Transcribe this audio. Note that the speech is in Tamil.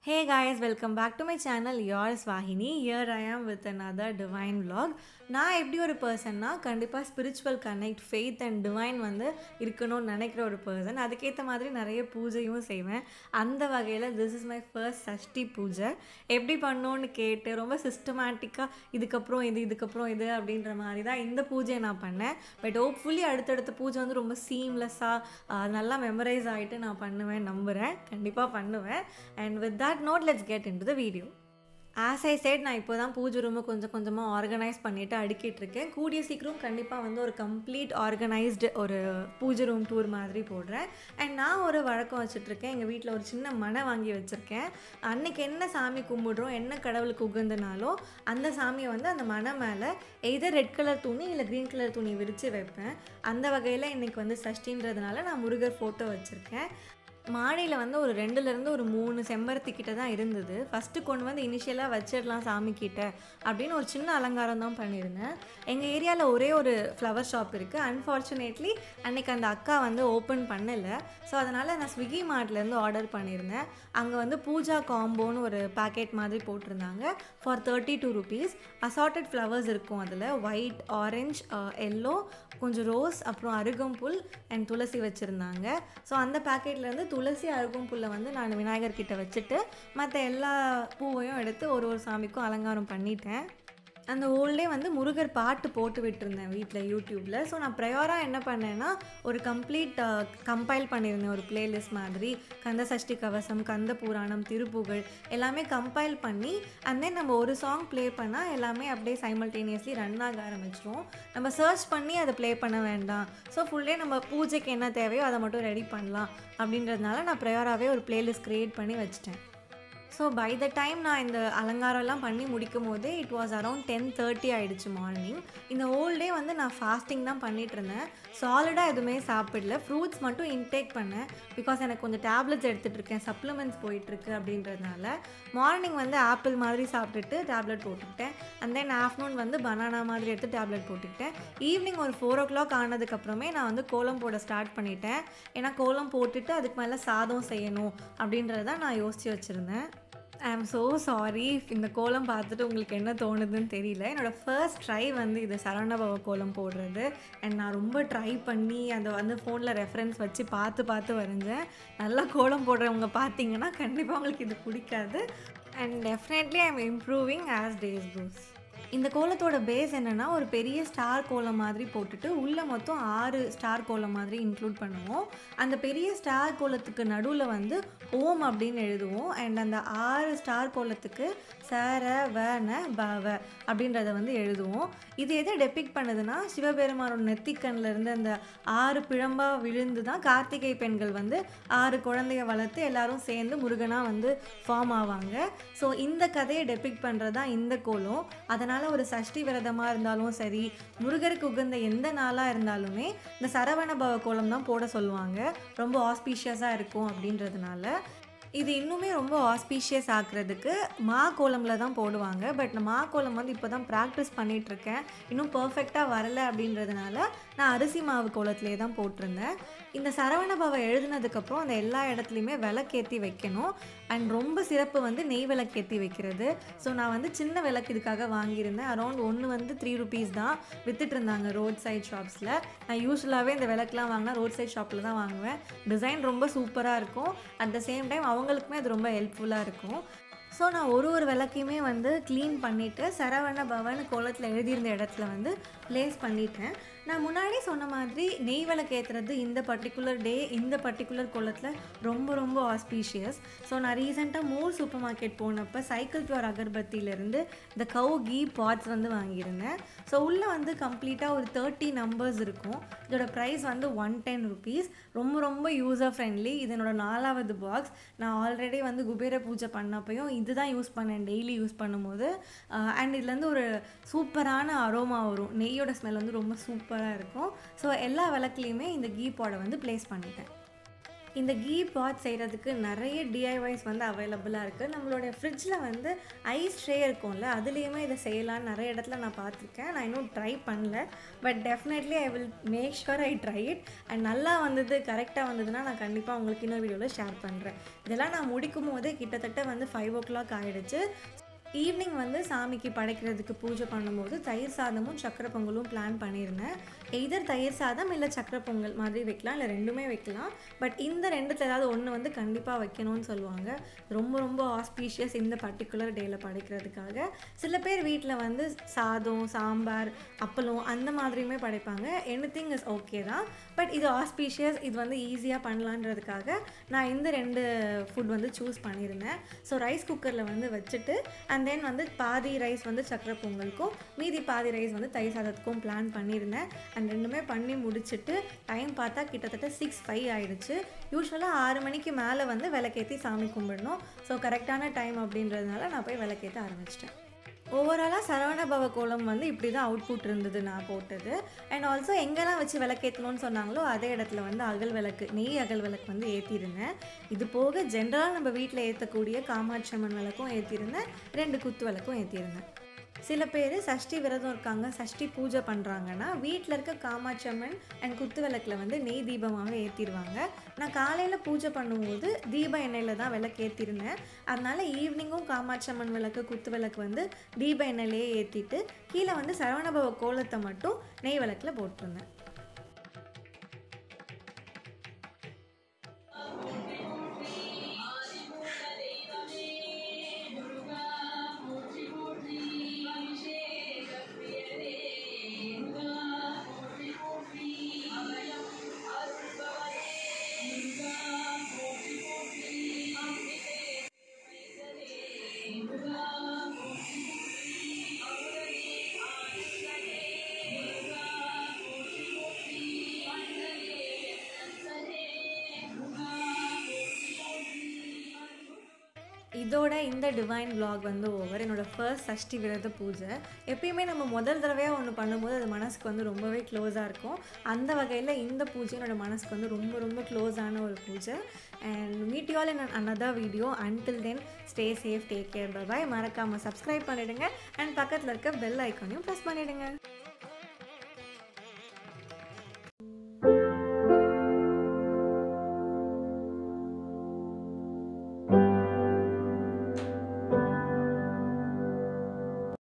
Hey guys, welcome back to my channel yours Vahini. Here I am with another divine vlog. நான் எப்படி ஒரு பர்சன்னா கண்டிப்பாக spiritual connect faith and divine வந்து இருக்கணும்னு நினைக்கிற ஒரு பர்சன் அதுக்கேற்ற மாதிரி நிறைய பூஜையும் செய்வேன் அந்த வகையில் this is my first Shashti puja எப்படி பண்ணோன்னு கேட்டு ரொம்ப சிஸ்டமேட்டிக்காக இதுக்கப்புறம் இது இதுக்கப்புறம் இது அப்படின்ற மாதிரி தான் இந்த பூஜையை நான் பண்ணேன் பட் ஹோப்ஃபுல்லி அடுத்தடுத்த பூஜை வந்து ரொம்ப சீம்லெஸ்ஸாக நல்லா மெமரைஸ் ஆகிட்டு நான் பண்ணுவேன் நம்புகிறேன் கண்டிப்பாக பண்ணுவேன் and with that note let's get into the video as I said நான் இப்போ தான் பூஜை ரூமை கொஞ்சம் கொஞ்சமாக ஆர்கனைஸ் பண்ணிவிட்டு அடுக்கிட்டு இருக்கேன் கூடிய சீக்கிரம் கண்டிப்பாக வந்து ஒரு கம்ப்ளீட் ஆர்கனைஸ்டு ஒரு பூஜை ரூம் டூர் மாதிரி போடுறேன் அண்ட் நான் ஒரு வழக்கம் வச்சுட்ருக்கேன் எங்கள் வீட்டில் ஒரு சின்ன மனை வாங்கி வச்சுருக்கேன் அன்னைக்கு என்ன சாமி கும்பிடுறோம் என்ன கடவுளுக்கு உகந்தனாலோ அந்த சாமியை வந்து அந்த மனை மேலே எதர் ரெட் கலர் துணி இல்லை க்ரீன் கலர் துணி விரித்து வைப்பேன் அந்த வகையில் இன்றைக்கி வந்து சஷ்டின்றதுனால நான் முருகர் ஃபோட்டோ வச்சுருக்கேன் மாடியில் வந்து ஒரு ரெண்டுலேருந்து ஒரு மூணு செம்பருத்தி கிட்ட தான் இருந்தது ஃபஸ்ட்டு கொண்டு வந்து இனிஷியலாக வச்சிடலாம் சாமி கிட்ட அப்படின்னு ஒரு சின்ன அலங்காரம் தான் பண்ணியிருந்தேன் எங்கள் ஏரியாவில் ஒரே ஒரு ஃப்ளவர் ஷாப் இருக்குது அன்ஃபார்ச்சுனேட்லி அன்றைக்கி அந்த அக்கா வந்து ஓப்பன் பண்ணலை ஸோ அதனால் நான் ஸ்விக்கி மார்ட்லேருந்து ஆர்டர் பண்ணியிருந்தேன் அங்கே வந்து பூஜா காம்போன்னு ஒரு பேக்கெட் மாதிரி போட்டிருந்தாங்க for thirty two rupees assorted flowers இருக்கும் அதில் ஒயிட் ஆரஞ்ச் எல்லோ கொஞ்சம் ரோஸ் அப்புறம் அருகம்புல் அண்ட் துளசி வச்சுருந்தாங்க ஸோ அந்த பேக்கெட்லேருந்து துளசி அருகம்புல்லை வந்து நான் விநாயகர் கிட்ட வச்சுட்டு மற்ற எல்லா பூவையும் எடுத்து ஒரு ஒரு சாமிக்கும் அலங்காரம் பண்ணிட்டேன் அந்த ஓல்டே வந்து முருகர் பாட்டு போட்டு விட்டுருந்தேன் வீட்டில் யூடியூப்பில் ஸோ நான் ப்ரையராக என்ன பண்ணேன்னா ஒரு கம்ப்ளீட் கம்பைல் பண்ணியிருந்தேன் ஒரு பிளேலிஸ்ட் மாதிரி கந்த சஷ்டி கவசம் கந்த புராணம் திருப்புகழ் எல்லாமே கம்பைல் பண்ணி அண்ட் தென் நம்ம ஒரு சாங் ப்ளே பண்ணால் எல்லாமே அப்படியே சைமல்டேனியஸ்லி ரன் ஆக ஆரம்பிச்சிரும் நம்ம சர்ச் பண்ணி அதை ப்ளே பண்ண வேண்டாம் ஸோ ஃபுல்லே நம்ம பூஜைக்கு என்ன தேவையோ அதை மட்டும் ரெடி பண்ணலாம் அப்படின்றதுனால நான் ப்ரையராகவே ஒரு பிளேலிஸ்ட் க்ரியேட் பண்ணி வச்சிட்டேன் ஸோ பை த டைம் நான் இந்த அலங்காரம்லாம் பண்ணி முடிக்கும் போதே it was around ten thirty ஆகிடுச்சு மார்னிங் இந்த ஹோல் டே வந்து நான் ஃபாஸ்டிங் தான் பண்ணிகிட்டு இருந்தேன் சாலிடாக எதுவுமே சாப்பிடல ஃப்ரூட்ஸ் மட்டும் இன்டேக் பண்ணேன் பிகாஸ் எனக்கு கொஞ்சம் டேப்லெட்ஸ் எடுத்துகிட்டு இருக்கேன் சப்ளிமெண்ட்ஸ் போயிட்டுருக்கு அப்படின்றதுனால மார்னிங் வந்து ஆப்பிள் மாதிரி சாப்பிட்டுட்டு டேப்லெட் போட்டுக்கிட்டேன் அண்ட் தென் ஆஃப்டர்நூன் வந்து பனானா மாதிரி எடுத்து டேப்லெட் போட்டுக்கிட்டேன் ஈவினிங் ஒரு ஃபோர் ஓ கிளாக் ஆனதுக்கப்புறமே நான் வந்து கோலம் போட ஸ்டார்ட் பண்ணிட்டேன் ஏன்னா கோலம் போட்டுட்டு அதுக்கு மேலே சாதம் செய்யணும் அப்படின்றத நான் யோசித்து வச்சுருந்தேன் ஐ ஆம் ஸோ சாரி இந்த கோலம் பார்த்துட்டு உங்களுக்கு என்ன தோணுதுன்னு தெரியல என்னோடய ஃபர்ஸ்ட் ட்ரை வந்து இது சரவணபவ கோலம் போடுறது அண்ட் நான் ரொம்ப ட்ரை பண்ணி அந்த வந்து ஃபோனில் ரெஃபரன்ஸ் வச்சு பார்த்து பார்த்து வரைஞ்சேன் நல்லா கோலம் போடுறவங்க பார்த்தீங்கன்னா கண்டிப்பாக உங்களுக்கு இது பிடிக்காது and definitely I am improving as days goes இந்த கோலத்தோட பேஸ் என்னென்னா ஒரு பெரிய ஸ்டார் கோலம் மாதிரி போட்டுட்டு உள்ளே மொத்தம் ஆறு ஸ்டார் கோலம் மாதிரி இன்க்ளூட் பண்ணுவோம் அந்த பெரிய ஸ்டார் கோலத்துக்கு நடுவில் வந்து ஓம் அப்படின்னு எழுதுவோம் அண்ட் அந்த ஆறு ஸ்டார் கோலத்துக்கு சர வன பவ அப்படின்றத வந்து எழுதுவோம் இது எதை டெபிக் பண்ணுதுன்னா சிவபெருமானோட நெத்திக்கண்ணில் இருந்து அந்த ஆறு பிழம்பாக விழுந்து தான் கார்த்திகை பெண்கள் வந்து ஆறு குழந்தைய வளர்த்து எல்லாரும் சேர்ந்து முருகனாக வந்து ஃபார்ம் ஆவாங்க ஸோ இந்த கதையை டெபிக் பண்ணுறது தான் இந்த கோலம் அதனால் ஒரு சஷ்டி விரதமாக இருந்தாலும் சரி முருகருக்கு உகந்த எந்த நாளாக இருந்தாலுமே இந்த சரவண பவ கோலம் தான் போட சொல்லுவாங்க ரொம்ப ஆஸ்பீஷியஸாக இருக்கும் அப்படின்றதுனால இது இன்னுமே ரொம்ப ஆஸ்பீஷியஸ் ஆக்குறதுக்கு மா கோலமில் தான் போடுவாங்க பட் நான் மா கோலம் வந்து இப்போ தான் ப்ராக்டிஸ் பண்ணிகிட்ருக்கேன் இன்னும் பர்ஃபெக்டாக வரலை அப்படின்றதுனால நான் அரிசி மாவு கோலத்திலே தான் போட்டிருந்தேன் இந்த சரவண பவ எழுதுனதுக்கப்புறம் அந்த எல்லா இடத்துலையுமே விளக்கேற்றி வைக்கணும் அண்ட் ரொம்ப சிறப்பு வந்து நெய் விளக்கேற்றி வைக்கிறது ஸோ நான் வந்து சின்ன விளக்கு இதுக்காக வாங்கியிருந்தேன் அரௌண்ட் ஒன்று வந்து த்ரீ ருபீஸ் தான் வித்துட்டு இருந்தாங்க ரோட் சைட் ஷாப்ஸில் நான் யூஸ்வலாகவே இந்த விளக்குலாம் வாங்கினா ரோட் சைட் ஷாப்பில் தான் வாங்குவேன் டிசைன் ரொம்ப சூப்பராக இருக்கும் அட் த சேம் டைம் அவங்களுக்குமே அது ரொம்ப ஹெல்ப்ஃபுல்லாக இருக்கும் ஸோ நான் ஒரு ஒரு விளக்கையுமே வந்து க்ளீன் பண்ணிவிட்டு சரவண பவன் கோலத்தில் எழுதியிருந்த இடத்துல வந்து ப்ளேஸ் பண்ணிட்டேன் நான் முன்னாடி சொன்ன மாதிரி நெய் விளக்கு ஏற்றுறது இந்த பர்டிகுலர் டே இந்த பர்டிகுலர் கோலத்தில் ரொம்ப ரொம்ப ஆஸ்பீஷியஸ் ஸோ நான் ரீசெண்டாக மோர் சூப்பர் மார்க்கெட் போனப்போ சைக்கிள் பியூர் அகர்பத்தியிலேருந்து இந்த கவு கீ பாட்ஸ் வந்து வாங்கியிருந்தேன் ஸோ உள்ளே வந்து கம்ப்ளீட்டாக ஒரு தேர்ட்டி நம்பர்ஸ் இருக்கும் இதோட ப்ரைஸ் வந்து ஒன் டென் ருபீஸ் ரொம்ப ரொம்ப யூசர் ஃப்ரெண்ட்லி இது என்னோட நாலாவது பாக்ஸ் நான் ஆல்ரெடி வந்து குபேர பூஜை பண்ணப்பையும் இதுதான் யூஸ் பண்ணேன் டெய்லி யூஸ் பண்ணும்போது அண்ட் இதுலேருந்து ஒரு சூப்பரான அரோமா வரும் நெய்யோட ஸ்மெல் வந்து ரொம்ப சூப்பராக இருக்கும் ஸோ எல்லா விளக்குலேயுமே இந்த கீ பாடை வந்து ப்ளேஸ் பண்ணிட்டேன் இந்த கீ பாத் செய்கிறதுக்கு நிறைய டிஐவைஸ் வந்து அவைலபிளாக இருக்குது நம்மளுடைய ஃப்ரிட்ஜில் வந்து ஐஸ் ட்ரே இருக்கும்ல அதுலேயுமே இதை செய்யலாம்னு நிறைய இடத்துல நான் பார்த்துருக்கேன் நான் இன்னும் ட்ரை பண்ணல but definitely I will make sure I try it and நல்லா வந்தது கரெக்டாக வந்ததுன்னா நான் கண்டிப்பாக உங்களுக்கு இன்னொரு வீடியோவில் ஷேர் பண்ணுறேன் இதெல்லாம் நான் முடிக்கும் போதே கிட்டத்தட்ட வந்து ஃபைவ் ஓ கிளாக் ஆகிடுச்சு ஈவினிங் வந்து சாமிக்கு படைக்கிறதுக்கு பூஜை பண்ணும்போது தயிர் சாதமும் சக்கரை பொங்கலும் பிளான் பண்ணியிருந்தேன் எய்தர் தயிர் சாதம் இல்லை சக்கரை பொங்கல் மாதிரி வைக்கலாம் இல்லை ரெண்டுமே வைக்கலாம் பட் இந்த ரெண்டுத்தில் ஏதாவது ஒன்று வந்து கண்டிப்பாக வைக்கணும்னு சொல்லுவாங்க ரொம்ப ரொம்ப ஆஸ்பீஷியஸ் இந்த பர்டிகுலர் டேயில் படைக்கிறதுக்காக சில பேர் வீட்டில் வந்து சாதம் சாம்பார் அப்பளம் அந்த மாதிரியுமே படைப்பாங்க எனி திங் இஸ் ஓகே தான் பட் இது ஆஸ்பீஷியஸ் இது வந்து ஈஸியாக பண்ணலான்றதுக்காக நான் இந்த ரெண்டு ஃபுட் வந்து சூஸ் பண்ணியிருந்தேன் ஸோ ரைஸ் குக்கரில் வந்து வச்சுட்டு அண்ட் தென் வந்து பாதி ரைஸ் வந்து சக்கரை பொங்கலுக்கும் மீதி பாதி ரைஸ் வந்து தயிர் சாதத்துக்கும் பிளான் பண்ணியிருந்தேன் அண்ட் ரெண்டுமே பண்ணி முடிச்சுட்டு டைம் பார்த்தா கிட்டத்தட்ட சிக்ஸ் ஃபைவ் ஆயிடுச்சு யூஸ்வலாக ஆறு மணிக்கு மேலே வந்து விளக்கேற்றி சாமி கும்பிடணும் ஸோ கரெக்டான டைம் அப்படின்றதுனால நான் போய் விளக்கேற்ற ஆரம்பிச்சிட்டேன் ஓவராலாக சரவண பவ கோலம் வந்து இப்படி தான் அவுட்புட் இருந்தது நான் போட்டது அண்ட் ஆல்சோ எங்கெல்லாம் வச்சு விளக்கேற்றணும்னு சொன்னாங்களோ அதே இடத்துல வந்து அகல் விளக்கு நெய் அகல் விளக்கு வந்து ஏற்றிருந்தேன் இது போக ஜென்ரலாக நம்ம வீட்டில் ஏற்றக்கூடிய காமாட்சி அம்மன் விளக்கும் ஏற்றிருந்தேன் ரெண்டு குத்து விளக்கும் ஏற்றிருந்தேன் சில பேர் சஷ்டி விரதம் இருக்காங்க சஷ்டி பூஜை பண்ணுறாங்கன்னா வீட்டில் இருக்க காமாட்சி அம்மன் அண்ட் குத்து விளக்கில் வந்து நெய் தீபமாகவே ஏற்றிடுவாங்க நான் காலையில் பூஜை பண்ணும்போது தீப எண்ணெயில் தான் விளக்கு ஏற்றிருந்தேன் அதனால் ஈவினிங்கும் காமாட்சி அம்மன் விளக்கு குத்து விளக்கு வந்து தீப எண்ணெயிலேயே ஏற்றிட்டு கீழே வந்து சரவணபவ கோலத்தை மட்டும் நெய் விளக்கில் போட்டிருந்தேன் இதோட இந்த டிவைன் vlog வந்து ஓவர் என்னோடய ஃபர்ஸ்ட் சஷ்டி விரத பூஜை எப்பயுமே நம்ம முதல் தடவையாக ஒன்று பண்ணும்போது அது மனசுக்கு வந்து ரொம்பவே க்ளோஸாக இருக்கும் அந்த வகையில் இந்த பூஜை என்னோட மனசுக்கு வந்து ரொம்ப ரொம்ப க்ளோஸான ஒரு பூஜை and meet you all in another video until then stay safe take care bye மறக்காமல் சப்ஸ்கிரைப் பண்ணிவிடுங்க அண்ட் பக்கத்தில் இருக்க பெல் ஐக்கானையும் ப்ரெஸ் பண்ணிவிடுங்க